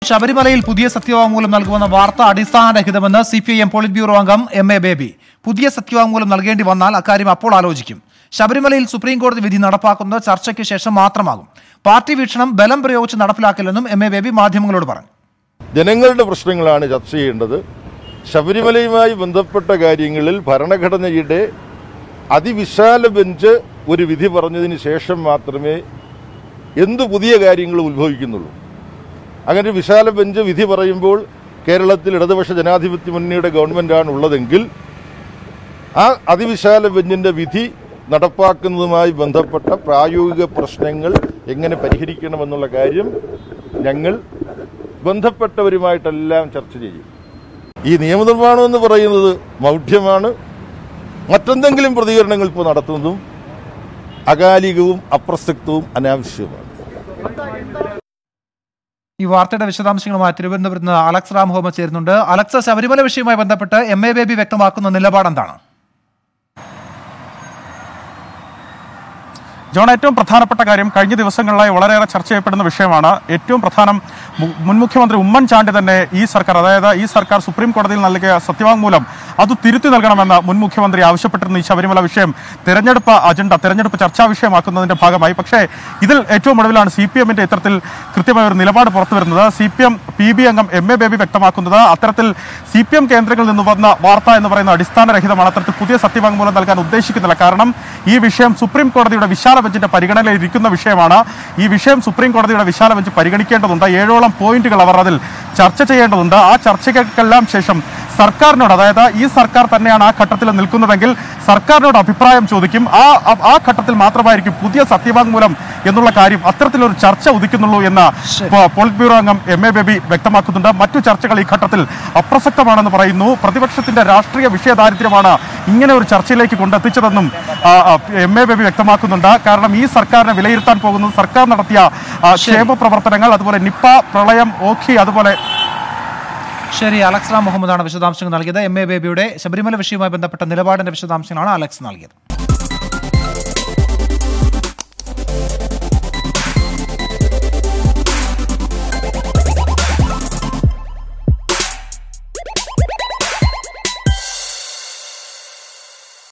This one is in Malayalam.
ശബരിമലയിൽ പുതിയ സത്യവാങ്മൂലം നൽകുമെന്ന വാർത്ത അടിസ്ഥാനരഹിതമെന്ന് C P I M polit bureau അംഗം എം എ ബേബി പുതിയ സത്യവാങ്മൂലം നൽകേണ്ടി വന്നാൽ അക്കാര്യം അപ്പോൾ ആലോചിക്കും ശബരിമലയിൽ സുപ്രീം കോടതി വിധി നടപ്പാക്കുന്നത് ചർച്ചയ്ക്ക് ശേഷം മാത്രമാകും പാർട്ടി വീക്ഷണം ബലം പ്രയോഗിച്ച് നടപ്പിലാക്കില്ലെന്നും എം എ ബേബി മാധ്യമങ്ങളോട് പറഞ്ഞു ജനങ്ങളുടെ പ്രശ്നങ്ങളാണ് ചർച്ച ചെയ്യേണ്ടത് ശബരിമലയുമായി ബന്ധപ്പെട്ട കാര്യങ്ങളിൽ ഭരണഘടനയുടെ അതിവിശാല ബെഞ്ച് ഒരു വിധി പറഞ്ഞതിന് ശേഷം മാത്രമേ എന്ത് പുതിയ കാര്യങ്ങൾ ഉത്ഭവിക്കുന്നുള്ളൂ അങ്ങനെ ഒരു വിശാല ബെഞ്ച് വിധി പറയുമ്പോൾ കേരളത്തിൽ ഇടതുപക്ഷ ജനാധിപത്യ മുന്നണിയുടെ ഗവൺമെൻറ്റാണ് ഉള്ളതെങ്കിൽ ആ അതിവിശാല ബെഞ്ചിൻ്റെ വിധി നടപ്പാക്കുന്നതുമായി ബന്ധപ്പെട്ട പ്രായോഗിക പ്രശ്നങ്ങൾ എങ്ങനെ പരിഹരിക്കണമെന്നുള്ള കാര്യം ഞങ്ങൾ ബന്ധപ്പെട്ടവരുമായിട്ടെല്ലാം ചർച്ച ചെയ്യും ഈ നിയമനിർമ്മാണം എന്ന് പറയുന്നത് മൗഢ്യമാണ് മറ്റെന്തെങ്കിലും പ്രതികരണങ്ങൾ ഇപ്പോൾ നടത്തുന്നതും അകാലികവും അപ്രസക്തവും അനാവശ്യവുമാണ് ഈ വാർത്തയുടെ വിശദാംശങ്ങളുമായി തിരുവനന്തപുരത്ത് നിന്ന് അലക്സ് റാം ഹോമ ചേരുന്നുണ്ട് അലക്സ് ശബരിമല വിഷയവുമായി ബന്ധപ്പെട്ട് എം എ ബേബി വ്യക്തമാക്കുന്ന നിലപാട് എന്താണ് ജോൺ ഏറ്റവും പ്രധാനപ്പെട്ട കാര്യം കഴിഞ്ഞ ദിവസങ്ങളിലായി വളരെയേറെ ചർച്ച ചെയ്യപ്പെടുന്ന വിഷയമാണ് ഏറ്റവും പ്രധാനം മു- മുൻ മുഖ്യമന്ത്രി ഉമ്മൻചാണ്ടി തന്നെ ഈ സർക്കാർ അതായത് ഈ സർക്കാർ സുപ്രീം കോടതിയിൽ നൽകിയ സത്യവാങ്മൂലം അത് തിരുത്തി നൽകണമെന്ന് മുൻ മുഖ്യമന്ത്രി ആവശ്യപ്പെട്ടിരുന്ന ഈ ശബരിമല വിഷയം തെരഞ്ഞെടുപ്പ് അജണ്ട തെരഞ്ഞെടുപ്പ് ചർച്ചാ വിഷയമാക്കുന്നതിന്റെ ഭാഗമായി പക്ഷേ ഇതിൽ ഏറ്റവും ഒടുവിലാണ് സി പി എമ്മിന്റെ ഇത്തരത്തിൽ കൃത്യമായ ഒരു നിലപാട് പുറത്തു വരുന്നത് C P M P B അംഗം എം എ ബേബി വ്യക്തമാക്കുന്നത് അത്തരത്തിൽ സി പി എം കേന്ദ്രങ്ങളിൽ നിന്ന് വന്ന വാർത്ത എന്ന് പറയുന്ന അടിസ്ഥാനരഹിതമാണ് അത്തരത്തിൽ പുതിയ സത്യവാങ്മൂലം നൽകാൻ ഉദ്ദേശിക്കുന്നില്ല കാരണം ഈ വിഷയം സുപ്രീം കോടതിയുടെ വിശാല ബെഞ്ചിന്റെ പരിഗണനയിൽ ഇരിക്കുന്ന വിഷയമാണ് ഈ വിഷയം സുപ്രീം കോടതിയുടെ വിശാല ബെഞ്ച് പരിഗണിക്കേണ്ടതുണ്ട് ഏഴോളം പോയിന്റുകൾ അവർ അതിൽ ചർച്ച ചെയ്യേണ്ടതുണ്ട് ആ ചർച്ചയ്ക്കെല്ലാം ശേഷം സർക്കാരിനോട് അതായത് ഈ സർക്കാർ തന്നെയാണ് ആ ഘട്ടത്തിൽ നിൽക്കുന്നതെങ്കിൽ സർക്കാരിനോട് അഭിപ്രായം ചോദിക്കും ആ ആ- ആ ഘട്ടത്തിൽ മാത്രമായിരിക്കും പുതിയ സത്യവാങ്മൂലം എന്നുള്ള കാര്യം അത്തരത്തിലൊരു ചർച്ച ഉദിക്കുന്നുള്ളൂ എന്ന് പോ- പോളിറ്റ് ബ്യൂറോ അംഗം എം എ ബേബി വ്യക്തമാക്കുന്നുണ്ട് മറ്റു ചർച്ചകൾ ഈ ഘട്ടത്തിൽ അപ്രസക്തമാണെന്ന് പറയുന്നു പ്രതിപക്ഷത്തിന്റെ രാഷ്ട്രീയ വിഷയദാരിദ്ര്യമാണ് ഇങ്ങനെ ഒരു ചർച്ചയിലേക്ക് കൊണ്ടെത്തിച്ചതെന്നും ആ, ആ, എം എ ബേബി വ്യക്തമാക്കുന്നുണ്ട് കാരണം ഈ സർക്കാരിനെ വിലയിരുത്താൻ പോകുന്നത് സർക്കാർ നടത്തിയ ആ, ക്ഷേമ പ്രവർത്തനങ്ങൾ അതുപോലെ നിപ്പ പ്രളയം ഓഖി അതുപോലെ ശരി അലക്സ് റാം മുഹമ്മദാണ് വിശദാംശങ്ങൾ നൽകിയത് എം എ ബേബിയുടെ ശബരിമല വിഷയവുമായി ബന്ധപ്പെട്ട നിലപാടിന്റെ വിശദാംശങ്ങളാണ് അലക്സ് നൽകിയത്